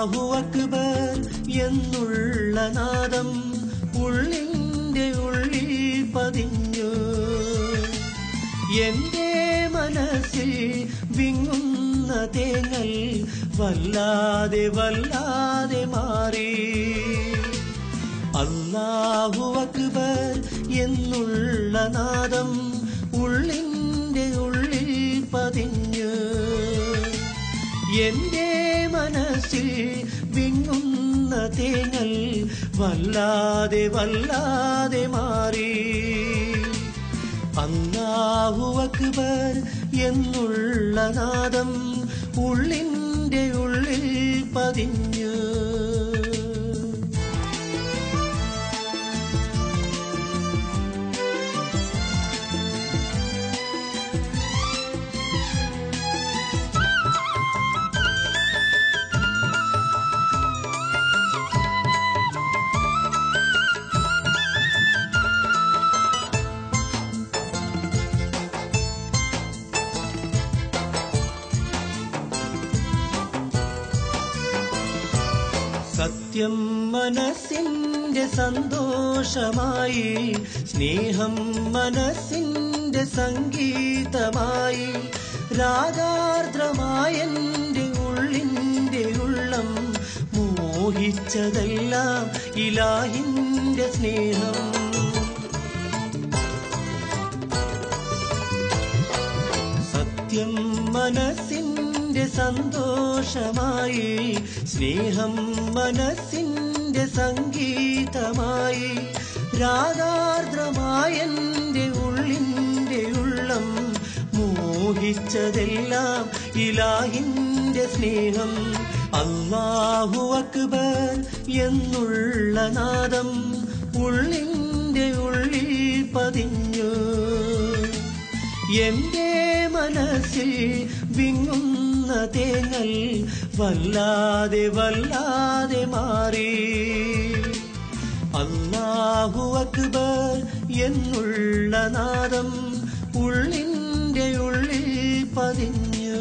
അല്ലാഹു അക്ബർ എന്നുള്ള നാദം ഉള്ളിന്റെ ഉള്ളിൽ പതിഞ്ഞു എന്റെ മനസ്സിൽ വിങ്ങുന്ന തേങ്ങൽ വല്ലാതെ വല്ലാതെ മാറി അല്ലാഹു അക്ബർ എന്നുള്ള നാദം ഉള്ളിന്റെ ഉള്ളിൽ പതിഞ്ഞു എന്റെ മനസ്സിൽ വിങ്ങുന്ന തേങ്ങൽ വല്ലാതെ വല്ലാതെ മാറി അല്ലാഹു അക്ബർ എന്നുള്ള നാദം ഉള്ളിന്റെ ഉള്ളിൽ പതിഞ്ഞു സത്യം മനസ്സിന്റെ സന്തോഷമായി സ്നേഹം മനസ്സിന്റെ സംഗീതമായി രാഗാർദ്രമായെന്റെ ഉള്ളിന്റെ ഉള്ളം മോഹിച്ചതെല്ലാം ഇലാഹിന്റെ സ്നേഹം സത്യം മനസ്സിന്റെ സന്തോഷമായി സ്നേഹം മനസ്സിന്റെ സംഗീതമായി രാഗാർദ്രമായെന്റെ ഉള്ളിന്റെ ഉള്ളം മോഹിച്ചതെല്ലാം ഇലാഹിന്റെ സ്നേഹം അല്ലാഹു അക്ബർ എന്നുള്ള നാദം ഉള്ളിന്റെ ഉള്ളിൽ പതിഞ്ഞു എന്റെ മനസ്സിൽ വിങ്ങുന്ന തേങ്ങൽ വല്ലാതെ വല്ലാതെ മാറി അല്ലാഹു അക്ബർ എന്നുള്ള നാദം ഉള്ളിന്റെ ഉള്ളിൽ പതിഞ്ഞു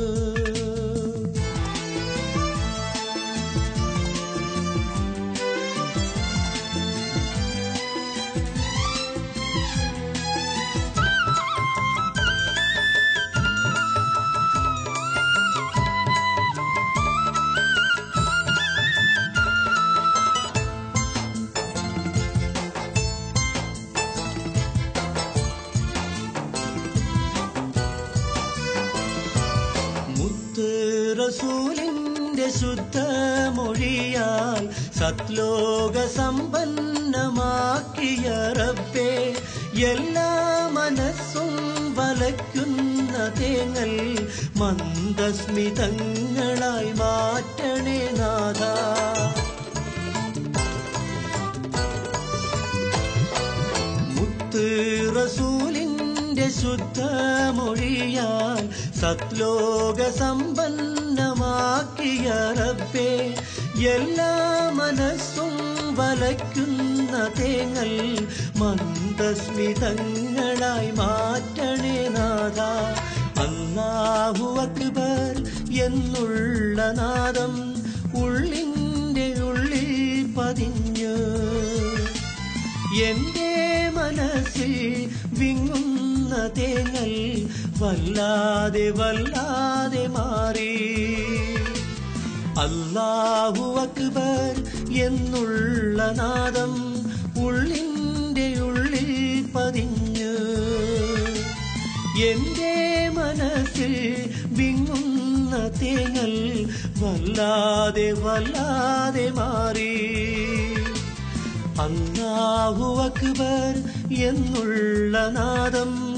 മുത്ത് റസൂലിന്റെ ശുദ്ധമൊഴിയാൽ സത്ലോക സമ്പന്നമാക്കിയ റബ്ബേ എല്ലാ മനസ്സും വലയ്ക്കുന്ന തേങ്ങൽ മന്ദസ്മിതങ്ങളായി മാറ്റണേ നാഥ മുത്ത് റസൂലിന്റെ ശുദ്ധമൊഴിയാൽ സത്ലോക സമ്പന്നമാക്കിയ റബ്ബേ എല്ലാ മനസ്സും വലയ്ക്കുന്ന തേങ്ങൽ മന്ദസ്മിതങ്ങളായി മാറ്റണേ നാഥ അല്ലാഹു അക്ബർ എന്നുള്ള നാദം ഉള്ളിന്റെ ഉള്ളിൽ പതിഞ്ഞു എന്റെ മനസ്സിൽ വിങ്ങുന്ന തേങ്ങൽ വല്ലാതെ വല്ലാതെ മാറി അല്ലാഹു അക്ബർ എന്നുള്ള നാദം ഉള്ളിന്റെ ഉള്ളിൽ പതിഞ്ഞു എന്റെ മനസ്സിൽ വിങ്ങുന്ന തേങ്ങൽ വല്ലാതെ വല്ലാതെ മാറി അല്ലാഹു അക്ബർ എന്നുള്ള നാദം